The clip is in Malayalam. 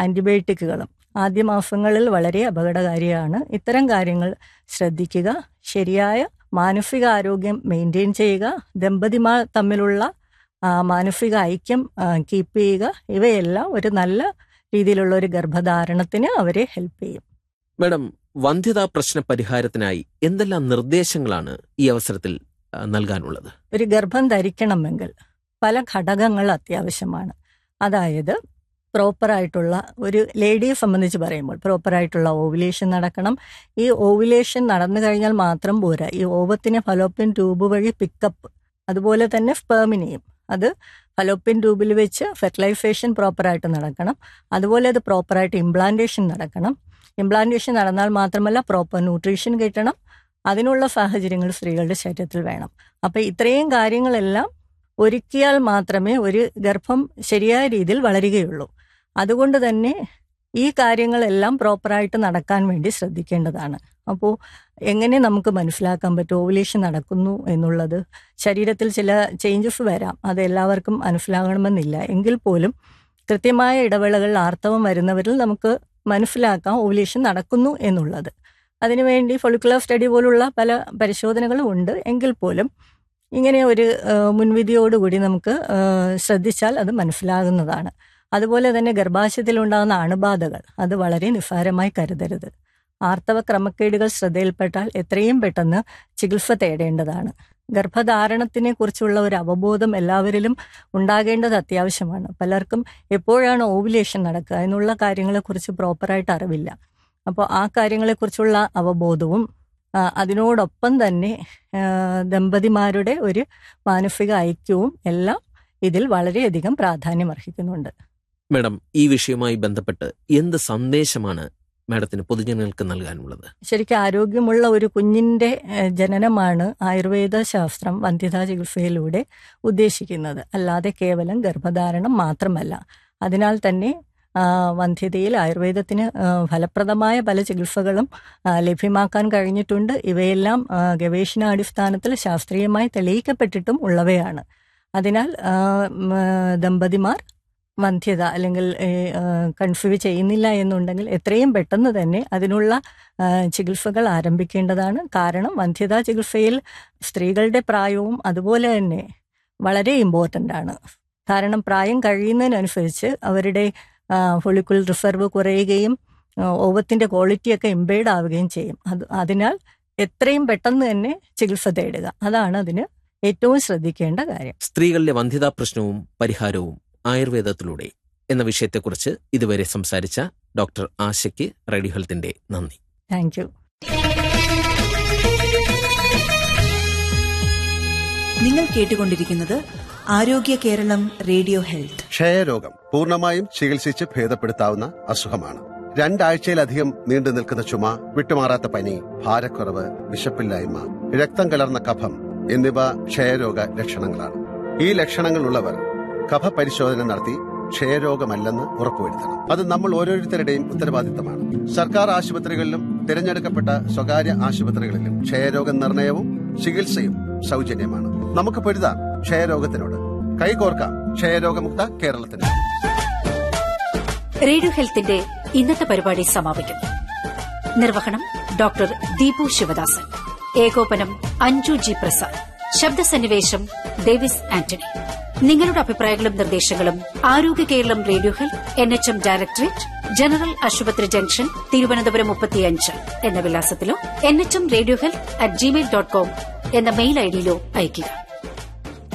ആൻറ്റിബയോട്ടിക്കുകളും ആദ്യ മാസങ്ങളിൽ വളരെ അപകടകാരിയാണ് ഇത്തരം കാര്യങ്ങൾ ശ്രദ്ധിക്കുക ശരിയായ മാനസിക ആരോഗ്യം മെയിൻറ്റെയിൻ ചെയ്യുക ദമ്പതിമാർ തമ്മിലുള്ള ആ, മാനസിക ഐക്യം കീപ്പ് ചെയ്യുക ഇവയെല്ലാം ഒരു നല്ല രീതിയിലുള്ള ഒരു ഗർഭധാരണത്തിന് അവരെ ഹെൽപ്പ് ചെയ്യും മാഡം വന്ധ്യതാ പ്രശ്ന പരിഹാരത്തിനായി എന്തെല്ലാം നിർദ്ദേശങ്ങളാണ് ഈ അവസരത്തിൽ ആ, നൽകാനുള്ളത് ഒരു ഗർഭം ധരിക്കണമെങ്കിൽ പല ഘടകങ്ങൾ അത്യാവശ്യമാണ് അതായത് പ്രോപ്പറായിട്ടുള്ള ഒരു ലേഡിയെ സംബന്ധിച്ച് പറയുമ്പോൾ പ്രോപ്പറായിട്ടുള്ള ഓവുലേഷൻ നടക്കണം ഈ ഓവുലേഷൻ നടന്നു കഴിഞ്ഞാൽ മാത്രം പോരാ ഈ ഓവത്തിനെ ഫലോപ്പിൻ ട്യൂബ് വഴി പിക്കപ്പ് അതുപോലെ തന്നെ സ്പേമിനെയും അത് ഫലോപ്പിൻ ട്യൂബിൽ വെച്ച് ഫെർട്ടിലൈസേഷൻ പ്രോപ്പറായിട്ട് നടക്കണം അതുപോലെ അത് പ്രോപ്പറായിട്ട് ഇംപ്ലാന്റേഷൻ നടക്കണം ഇംപ്ലാന്റേഷൻ നടന്നാൽ മാത്രമല്ല പ്രോപ്പർ ന്യൂട്രീഷൻ കിട്ടണം അതിനുള്ള സാഹചര്യങ്ങൾ സ്ത്രീകളുടെ ശരീരത്തിൽ വേണം അപ്പം ഇത്രയും കാര്യങ്ങളെല്ലാം ഒരുക്കിയാൽ മാത്രമേ ഒരു ഗർഭം ശരിയായ രീതിയിൽ വളരുകയുള്ളൂ അതുകൊണ്ട് തന്നെ ഈ കാര്യങ്ങളെല്ലാം പ്രോപ്പറായിട്ട് നടക്കാൻ വേണ്ടി ശ്രദ്ധിക്കേണ്ടതാണ് അപ്പോൾ എങ്ങനെ നമുക്ക് മനസ്സിലാക്കാൻ പറ്റും ഓവുലേഷൻ നടക്കുന്നു എന്നുള്ളത് ശരീരത്തിൽ ചില ചേഞ്ചസ് വരാം അത് എല്ലാവർക്കും മനസ്സിലാകണമെന്നില്ല എങ്കിൽ പോലും കൃത്യമായ ഇടവേളകളിൽ ആർത്തവം വരുന്നവരിൽ നമുക്ക് മനസ്സിലാക്കാം ഓവുലേഷൻ നടക്കുന്നു എന്നുള്ളത് അതിനുവേണ്ടി ഫൊളിക്കുലർ സ്റ്റഡി പോലുള്ള പല പരിശോധനകളും ഉണ്ട് എങ്കിൽ പോലും ഇങ്ങനെ ഒരു ആ, മുൻവിധിയോടുകൂടി നമുക്ക് ആ, ശ്രദ്ധിച്ചാൽ അത് മനസ്സിലാകുന്നതാണ് അതുപോലെ തന്നെ ഗർഭാശയത്തിലുണ്ടാകുന്ന അണുബാധകൾ അത് വളരെ നിസ്സാരമായി കരുതരുത് ആർത്തവ ക്രമക്കേടുകൾ ശ്രദ്ധയിൽപ്പെട്ടാൽ എത്രയും പെട്ടെന്ന് ചികിത്സ തേടേണ്ടതാണ് ഗർഭധാരണത്തിനെ കുറിച്ചുള്ള ഒരു അവബോധം എല്ലാവരിലും ഉണ്ടാകേണ്ടത് അത്യാവശ്യമാണ് പലർക്കും എപ്പോഴാണ് ഓവുലേഷൻ നടക്കുക എന്നുള്ള കാര്യങ്ങളെക്കുറിച്ച് പ്രോപ്പറായിട്ട് അറിവില്ല അപ്പോൾ ആ കാര്യങ്ങളെക്കുറിച്ചുള്ള അവബോധവും ആ, അതിനോടൊപ്പം തന്നെ ആ, ദമ്പതിമാരുടെ ഒരു മാനസിക ഐക്യവും എല്ലാം ഇതിൽ വളരെയധികം പ്രാധാന്യം അർഹിക്കുന്നുണ്ട് മാഡം ഈ വിഷയവുമായി ബന്ധപ്പെട്ട് എന്ത് സന്ദേശമാണ് മാഡത്തിന് പൊതുജനങ്ങൾക്ക് നൽകാനുള്ളത് ശരിക്കും ആരോഗ്യമുള്ള ഒരു കുഞ്ഞിന്റെ ഏഹ്, ജനനമാണ് ആയുർവേദ ശാസ്ത്രം വന്ധ്യതാ ചികിത്സയിലൂടെ ഉദ്ദേശിക്കുന്നത് അല്ലാതെ കേവലം ഗർഭധാരണം മാത്രമല്ല അതിനാൽ തന്നെ ആ, വന്ധ്യതയിൽ ആയുർവേദത്തിന് ആ, ഫലപ്രദമായ പല ചികിത്സകളും ആ, ലഭ്യമാക്കാൻ കഴിഞ്ഞിട്ടുണ്ട് ഇവയെല്ലാം ആ, ഗവേഷണാടിസ്ഥാനത്തിൽ ശാസ്ത്രീയമായി തെളിയിക്കപ്പെട്ടിട്ടും ഉള്ളവയാണ് അതിനാൽ ആ, ഉം, ആ, ദമ്പതിമാർ വന്ധ്യത അല്ലെങ്കിൽ കൺഫ്യൂ ചെയ്യുന്നില്ല എന്നുണ്ടെങ്കിൽ എത്രയും പെട്ടെന്ന് തന്നെ അതിനുള്ള ആ, ചികിത്സകൾ ആരംഭിക്കേണ്ടതാണ് കാരണം വന്ധ്യതാ ചികിത്സയിൽ സ്ത്രീകളുടെ പ്രായവും അതുപോലെ തന്നെ വളരെ ഇമ്പോർട്ടൻ്റ് ആണ് കാരണം പ്രായം കഴിയുന്നതിനനുസരിച്ച് അവരുടെ ഫൊളിക്കുൽ റിസർവ് കുറയുകയും ആ, ഓവത്തിന്റെ ക്വാളിറ്റിയൊക്കെ ഇമ്പേർഡ് ആവുകയും ചെയ്യും അത് അതിനാൽ എത്രയും പെട്ടെന്ന് തന്നെ ചികിത്സ തേടുക അതാണ് അതിന് ഏറ്റവും ശ്രദ്ധിക്കേണ്ട കാര്യം സ്ത്രീകളിലെ വന്ധ്യതാ പ്രശ്നവും പരിഹാരവും ആയുർവേദത്തിലൂടെ എന്ന വിഷയത്തെക്കുറിച്ച് ഇതുവരെ സംസാരിച്ച ഡോക്ടർ ആശയ്ക്ക് റേഡിയോ ഹെൽത്തിന്റെ നന്ദി താങ്ക് യു നിങ്ങൾ കേട്ടുകൊണ്ടിരിക്കുന്നത് ആരോഗ്യ കേരളം റേഡിയോ ഹെൽത്ത് ക്ഷയരോഗം പൂർണ്ണമായും ചികിത്സിച്ച് ഭേദപ്പെടുത്താവുന്ന അസുഖമാണ് രണ്ടാഴ്ചയിലധികം നീണ്ടു നിൽക്കുന്ന ചുമ വിട്ടുമാറാത്ത പനി ഭാരക്കുറവ് വിശപ്പില്ലായ്മ രക്തം കലർന്ന കഫം എന്നിവ ക്ഷയരോഗ ലക്ഷണങ്ങളാണ് ഈ ലക്ഷണങ്ങളുള്ളവർ കഫ പരിശോധന നടത്തി ക്ഷയരോഗമല്ലെന്ന് ഉറപ്പുവരുത്തണം അത് നമ്മൾ ഓരോരുത്തരുടെയും ഉത്തരവാദിത്തമാണ് സർക്കാർ ആശുപത്രികളിലും തിരഞ്ഞെടുക്കപ്പെട്ട സ്വകാര്യ ആശുപത്രികളിലും ക്ഷയരോഗ നിർണയവും ചികിത്സയും സൗജന്യമാണ് നമുക്ക് പൊരുതാം ക്ഷയരോഗത്തിനോട് കൈകോർക്കാം ക്ഷയരോഗമുക്ത കേരളത്തിന് റേഡിയോ ഹെൽത്തിന്റെ ഇന്നത്തെ പരിപാടി സമാപിക്കുന്നു നിർവഹണം ഡോക്ടർ ദീപു ശിവദാസൻ ഏകോപനം അഞ്ജു ജി പ്രസാദ് ശബ്ദസന്നിവേശം ഡേവിസ് ആന്റണി നിങ്ങളുടെ അഭിപ്രായങ്ങളും നിർദ്ദേശങ്ങളും Arogya Keralam radio health N H M directorate general ആശുപത്രി ജംഗ്ഷൻ തിരുവനന്തപുരം മുപ്പത്തിയഞ്ച് എന്ന വിലാസത്തിലോ N H M radio health at gmail dot com എന്ന മെയിൽ ഐഡിയിലോ അയയ്ക്കുക